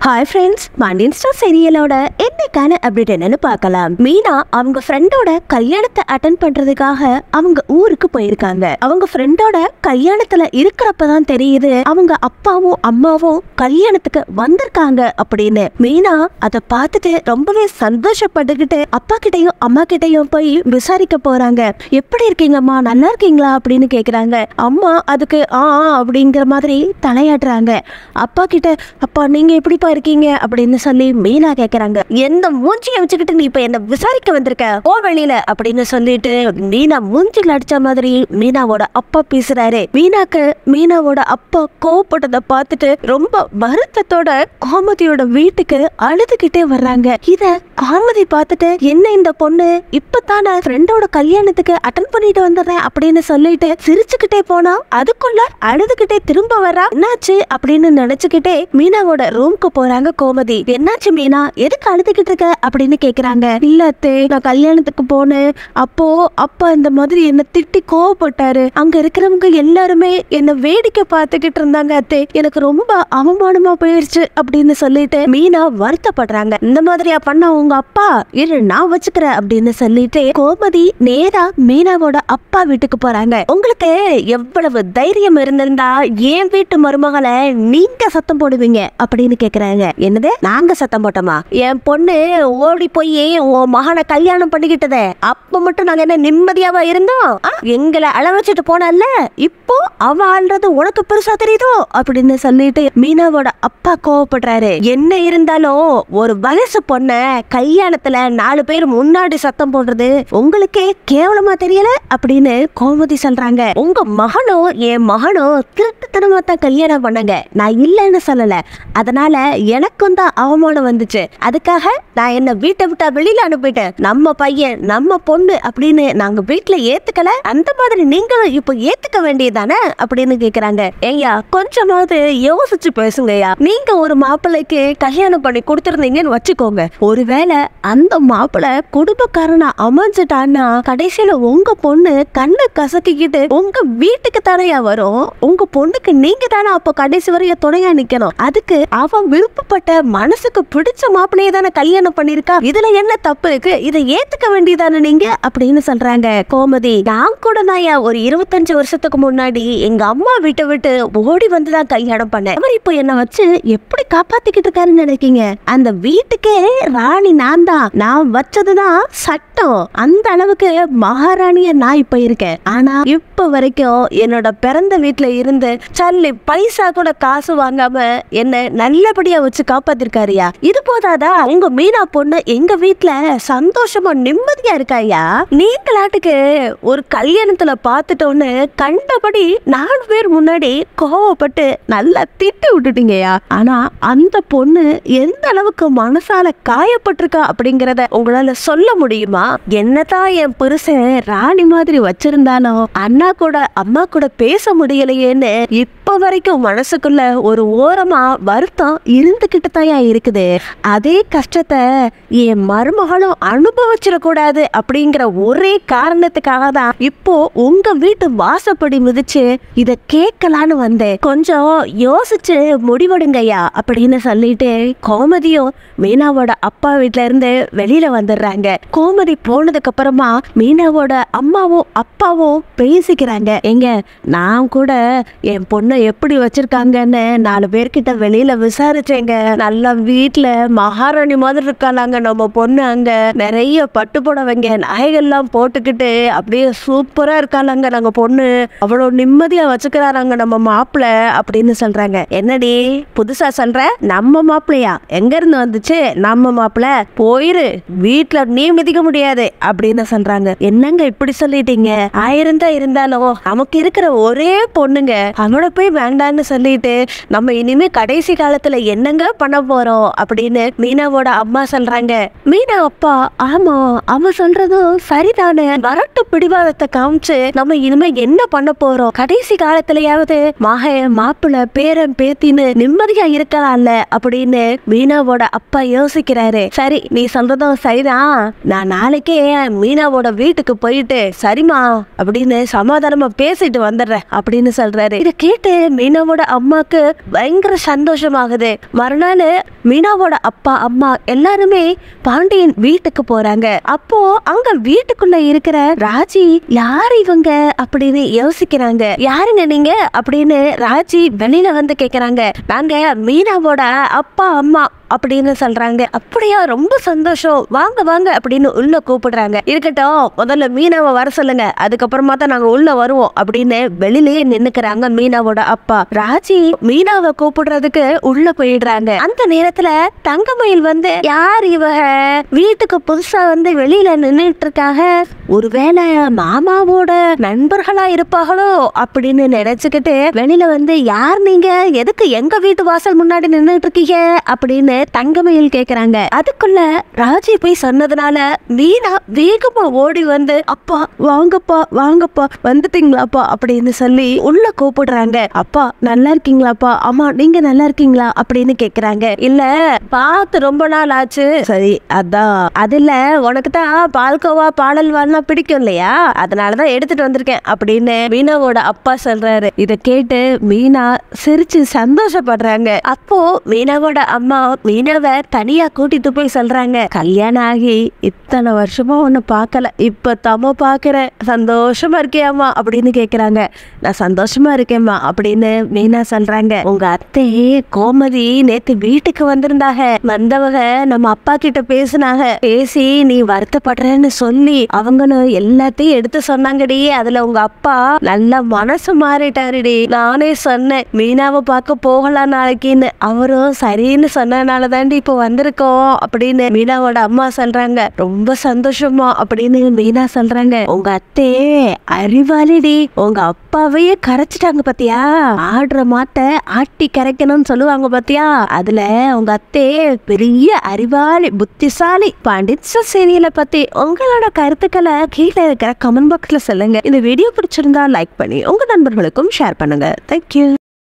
Hi friends மண்டின்ஸ்டா சீரியலோட என்னைக்கான அப்டேட் என்னன்னு பார்க்கலாம் மீனா அவங்க ஃப்ரெண்டோட கல்யாணத்தை அட்டன் பண்றதுக்காக அவங்க ஊருக்கு போயிருக்காங்க அவங்க ஃப்ரெண்டோட கல்யாணத்துல இருக்கிறப்ப தான் தெரியுது அவங்க அப்பாவும் அம்மாவும் கல்யாணத்துக்கு வந்திருக்காங்க அப்படின்னு மீனா அதை பார்த்துட்டு ரொம்பவே சந்தோஷப்பட்டுக்கிட்டு அப்பா கிட்டயும் அம்மா கிட்டயும் போய் விசாரிக்க போறாங்க எப்படி இருக்கீங்கம்மா நல்லா இருக்கீங்களா அப்படின்னு கேக்குறாங்க அம்மா அதுக்கு ஆ ஆ அப்படிங்கிற மாதிரி தலையாட்டுறாங்க அப்பா கிட்ட அப்பா நீங்க எப்படிப்பா இருக்கீங்க அப்படின்னு சொல்லி மீனா கேக்குறாங்க எந்த மூஞ்சியை வச்சுக்கிட்டு நீ இப்ப என்ன விசாரிக்க வந்திருக்க போ வெளியில அப்படின்னு சொல்லிட்டு மீனா மூஞ்சில அடிச்ச மாதிரி மீனாவோட அப்பா பேசுறாரு மீனாக்கு மீனாவோட அப்பா கோவப்பட்டதை பார்த்துட்டு ரொம்ப வருத்தத்தோட கோமதியோட வீட்டுக்கு அழுதுகிட்டே வர்றாங்க இத கோமதி பார்த்துட்டு என்ன இந்த பொண்ணு இப்பதானே ஃப்ரெண்டோட கல்யாணத்துக்கு அட்டன் பண்ணிட்டு வந்துடுறேன் அப்படின்னு சொல்லிட்டு சிரிச்சுக்கிட்டே போனா அதுக்குள்ள அழுதுகிட்டே திரும்ப வரா என்னாச்சு அப்படின்னு நினைச்சுக்கிட்டே மீனாவோட ரூம்க்கு போறாங்க கோமதி என்னாச்சு மீனா எதுக்கு அழுதுகிட்டு இருக்க அப்படின்னு கேக்குறாங்க இல்ல அத்தே நான் கல்யாணத்துக்கு போனேன் அப்போ அப்பா இந்த மாதிரி என்ன திட்டி கோவப்பட்டாரு அங்க இருக்கிறவங்க எல்லாருமே என்ன வேடிக்கை பார்த்துக்கிட்டு இருந்தாங்க அத்தே எனக்கு ரொம்ப அவமானமா போயிருச்சு அப்படின்னு சொல்லிட்டு மீனா வருத்தப்படுறாங்க இந்த மாதிரியா பண்ண உங்க அப்பா இரு நான் வச்சுக்கிறேன் அப்படின்னு சொல்லிட்டு கோமதி நேரா மீனாவோட அப்பா வீட்டுக்கு போறாங்க உங்களுக்கு எவ்வளவு தைரியம் இருந்திருந்தா என் வீட்டு மருமகளை நீங்க சத்தம் போடுவீங்க அப்படின்னு கேக்குறாங்க என்னது நாங்க சத்தம் போட்டோமா என் பொண்ணு ஓடி போய் உன் மகனை கல்யாணம் பண்ணிக்கிட்டதே அப்ப மட்டும் நாங்க என்ன நிம்மதியாவா இருந்தோம் ஆ? எங்களை அள வச்சுட்டு போனல்ல இப்போ அவ ஆள்றது உனக்கு பெருசா தெரியுதோ அப்படின்னு சொல்லிட்டு மீனாவோட அப்பா கோவப்படுறாரு என்ன இருந்தாலும் ஒரு வயசு பொண்ண கல்யாணத்துல நாலு பேர் முன்னாடி சத்தம் போடுறது உங்களுக்கே கேவலமா தெரியல அப்படின்னு கோமதி சொல்றாங்க உங்க மகனும் என் மகனும் திருட்டுத்தனமா தான் கல்யாணம் பண்ணாங்க நான் இல்லைன்னு சொல்லல அதனால எனக்கும் தான் அவமானம் வந்துச்சு அதுக்காக நான் என்ன வீட்டை விட்டா வெளியில அனுப்பிட்டேன் நம்ம பையன் நம்ம பொண்ணு அப்படின்னு நாங்க வீட்டுல ஏத்துக்கல அந்த மாதிரி நீங்களும் இப்போ ஏத்துக்க வேண்டியதானே அப்படின்னு கேக்குறாங்க ஏய்யா கொஞ்சமாவது யோசிச்சு பேசுங்கய்யா நீங்க ஒரு மாப்பிள்ளைக்கு கல்யாணம் பண்ணி கொடுத்துருந்தீங்கன்னு வச்சுக்கோங்க ஒருவேளை அந்த மாப்பிள்ளை குடும்பக்காரனா அமைஞ்சிட்டான்னா கடைசியில உங்க பொண்ணு கண்ணை கசக்கிக்கிட்டு உங்க வீட்டுக்கு தானையா வரும் உங்க பொண்ணுக்கு நீங்க தானே அப்போ கடைசி வரைய துணையா நிக்கணும் அதுக்கு அவன் விருப்பப்பட்ட மனசுக்கு பிடிச்ச மாப்பிள்ளைய தானே கல்யாணம் பண்ணிருக்கா இதுல என்ன தப்பு இருக்கு இதை ஏத்துக்க வேண்டியதானே நீங்க அப்படின்னு சொல்றாங்க கோமதி நான் கூட தான் ஒரு இருபத்தஞ்சு வருஷத்துக்கு முன்னாடி எங்க அம்மா வீட்டை விட்டு ஓடி வந்துதான் கல்யாணம் பண்ணேன் அவர் இப்போ என்ன வச்சு எப்படி காப்பாத்திக்கிட்டு இருக்காருன்னு நினைக்கீங்க அந்த வீட்டுக்கே ராணி நான் தான் நான் வச்சதுதான் சட்டம் அந்த அளவுக்கு மகாராணிய நான் இப்ப இருக்கேன் ஆனா இப்ப வரைக்கும் என்னோட பிறந்த வீட்டுல இருந்து சல்லி பைசா கூட காசு வாங்காம என்ன நல்லபடியா வச்சு காப்பாத்திருக்காருயா இது போதாதா உங்க மீனா பொண்ணு எங்க வீட்டுல சந்தோஷமா நிம்மதியா இருக்காயா நீங்களாட்டுக்கு ஒரு கல்யாணத்துல பார்த்துட்டோன்னு கண்டபடி நாலு பேர் முன்னாடி கோவப்பட்டு நல்லா திட்டி விட்டுட்டீங்கயா ஆனா அந்த பொண்ணு எந்த அளவுக்கு மனசால காயப்பட்டிருக்கா அப்படிங்கறத உங்களால சொல்ல முடியுமா என்னதான் என் புருஷன் ராணி மாதிரி வச்சிருந்தாலும் அண்ணா கூட அம்மா கூட பேச முடியலையேன்னு இப்ப வரைக்கும் மனசுக்குள்ள ஒரு ஓரமா வருத்தம் இருந்துகிட்டு தான் இருக்குது அதே கஷ்டத்தை என் மருமகளும் அனுபவிச்சிடக்கூடாது அப்படிங்கிற ஒரே காரணத்துக்காக தான் இப்போ உங்க வீட்டு வாசப்படி மிதிச்சு இத கேட்கலான்னு வந்தேன் கொஞ்சம் யோசிச்சு முடிவெடுங்கய்யா அப்படின்னு சொல்லிட்டு கோமதியும் மீனாவோட அப்பா வீட்ல இருந்து வெளியில வந்துடுறாங்க கோமதி போனதுக்கு அப்புறமா மீனாவோட அம்மாவும் அப்பாவும் பேசிக்கிறாங்க எங்க நான் கூட என் பொண்ணை எப்படி வச்சிருக்காங்கன்னு நாலு பேர்கிட்ட வெளியில விசாரிச்சேங்க நல்லா வீட்டுல மகாராணி மாதிரி இருக்காளாங்க நம்ம பொண்ணு அங்க நிறைய பட்டு புடவைங்க நகைகள்லாம் போட்டுக்கிட்டு அப்படியே சூப்பரா இருக்காளாங்க நாங்க பொண்ணு அவ்வளவு நிம்மதியா வச்சுக்கிறாராங்க நம்ம மாப்பிள்ள அப்படின்னு சொல்றாங்க என்னடி புதுசா சொல்ற நம்ம மாப்பிள்ளையா எங்க இருந்து வந்துச்சு நம்ம மாப்பிள்ள போயிரு வீட்டுல நீ மிதிக்க முடியாது அப்படின்னு சொல்றாங்க என்னங்க இப்படி சொல்லிட்டீங்க ஆயிரம் தான் இருந்தாலும் நமக்கு இருக்கிற ஒரே பொண்ணுங்க அவளை போய் வேண்டான்னு சொல்லிட்டு நம்ம இனிமே கடைசி காலத்துல என்னங்க பண்ண போறோம் அப்படின்னு மீனாவோட அம்மா சொல்றாங்க மீனா அப்பா ஆமா அவ சொல்றதும் சரிதானே வரட்டு பிடிவாதத்தை காமிச்சு நம்ம இனிமே என்ன பண்ண போறோம் கடைசி காலத்துலயாவது மக மாப்பிள்ள பேரன் பேத்தின்னு நிம்மதியா இருக்கலாம்ல அப்படின்னு மீனாவோட அப்பா யோசிக்கிறாரு சரி நீ சொல்றதும் சரிதான் நான் நாளைக்கே மீனாவோட வீட்டுக்கு போயிட்டு சரிம்மா அப்படின்னு சமாதானமா பேசிட்டு வந்துடுறேன் அப்படின்னு சொல்றாரு இதை கேட்டு மீனாவோட அம்மாக்கு பயங்கர சந்தோஷமாகுது மறுநாள் மீனாவோட அப்பா அம்மா எல்லாருமே பாண்டியன் வீட்டுக்கு போறாங்க அப்போ அங்க வீட்டுக்குள்ள இருக்கிற ராஜி யார் இவங்க அப்படின்னு யோசிக்கிறாங்க யாருங்க நீங்க அப்படின்னு ராஜி வெளியில வந்து கேக்குறாங்க நாங்க மீனாவோட அப்பா அம்மா அப்படின்னு சொல்றாங்க அப்படியா ரொம்ப சந்தோஷம் வாங்க வாங்க அப்படின்னு உள்ள கூப்பிடுறாங்க இருக்கட்டும் முதல்ல மீனாவை வர சொல்லுங்க அதுக்கப்புறமா தான் நாங்க உள்ள வருவோம் அப்படின்னு வெளியிலேயே நின்னுக்கிறாங்க மீனாவோட அப்பா ராஜி மீனாவை கூப்பிடுறதுக்கு உள்ள போயிடுறாங்க அந்த நேரத்துல தங்கமயில் வந்து யார் இவக வீட்டுக்கு புதுசா வந்து வெளியில நின்னுட்டு இருக்காக ஒருவேளை மாமாவோட நண்பர்களா இருப்பாங்களோ அப்படின்னு நினைச்சுக்கிட்டு வெளியில வந்து யார் நீங்க எதுக்கு எங்க வீட்டு வாசல் முன்னாடி நின்னுட்டு இருக்கீங்க அப்படின்னு தங்கமயில் கேக்குறாங்க அதுக்குள்ள ராஜி போய் சொன்னதுனால மீனா வேகமா ஓடி வந்து அப்பா வாங்கப்பா வாங்கப்பா வந்துட்டீங்களாப்பா அப்படின்னு சொல்லி உள்ள கூப்பிடுறாங்க அப்பா நல்லா இருக்கீங்களாப்பா அம்மா நீங்க நல்லா இருக்கீங்களா அப்படின்னு கேக்குறாங்க இல்ல பார்த்து ரொம்ப நாள் ஆச்சு சரி அதான் அதுல உனக்கு தான் பால்கோவா பாடல்வான்னா பிடிக்கும் இல்லையா அதனாலதான் எடுத்துட்டு வந்திருக்கேன் அப்படின்னு மீனாவோட அப்பா சொல்றாரு இத கேட்டு மீனா சிரிச்சு சந்தோஷப்படுறாங்க அப்போ மீனாவோட அம்மா மீனாவை தனியா கூட்டிட்டு போய் சொல்றாங்க கல்யாணம் ஆகி இத்தனை வருஷமா உன்னை பார்க்கல இப்ப தம பாக்குறேன் சந்தோஷமா இருக்கியாம்மா அப்படின்னு கேக்குறாங்க நான் சந்தோஷமா இருக்கேம்மா அப்படின்னு மீனா சொல்றாங்க உங்க அத்தை கோமதி நேத்து வீட்டுக்கு வந்திருந்தாங்க வந்தவங்க நம்ம அப்பா கிட்ட பேசினாங்க பேசி நீ வருத்தப்படுறேன்னு சொல்லி அவங்களும் எல்லாத்தையும் எடுத்து சொன்னாங்கடி அதுல உங்க அப்பா நல்ல மனசு மாறிட்டாருடி நானே சொன்னேன் மீனாவை பார்க்க போகலாம் நாளைக்குன்னு அவரும் சரின்னு சொன்னதுனால தாண்டி இப்போ வந்திருக்கோம் அப்படின்னு மீனாவோட அம்மா சொல்றாங்க ரொம்ப சந்தோஷமா அப்படின்னு மீனா சொல்றாங்க உங்க அத்தே அறிவாளிடி உங்க அப்பாவையே கரைச்சிட்டாங்க பாத்தியா ஆடுற மாட்டை ஆட்டி கரைக்கணும்னு சொல்லுவாங்க பாத்தியா அதுல உங்க அத்தே பெரிய அறிவாளி புத்திசாலி பாண்டித்ஸ சீரியலை பத்தி உங்களோட கருத்துக்களை கீழே இருக்கிற கமெண்ட் பாக்ஸ்ல சொல்லுங்க இந்த வீடியோ பிடிச்சிருந்தா லைக் பண்ணி உங்க நண்பர்களுக்கும் ஷேர் பண்ணுங்க தேங்க்யூ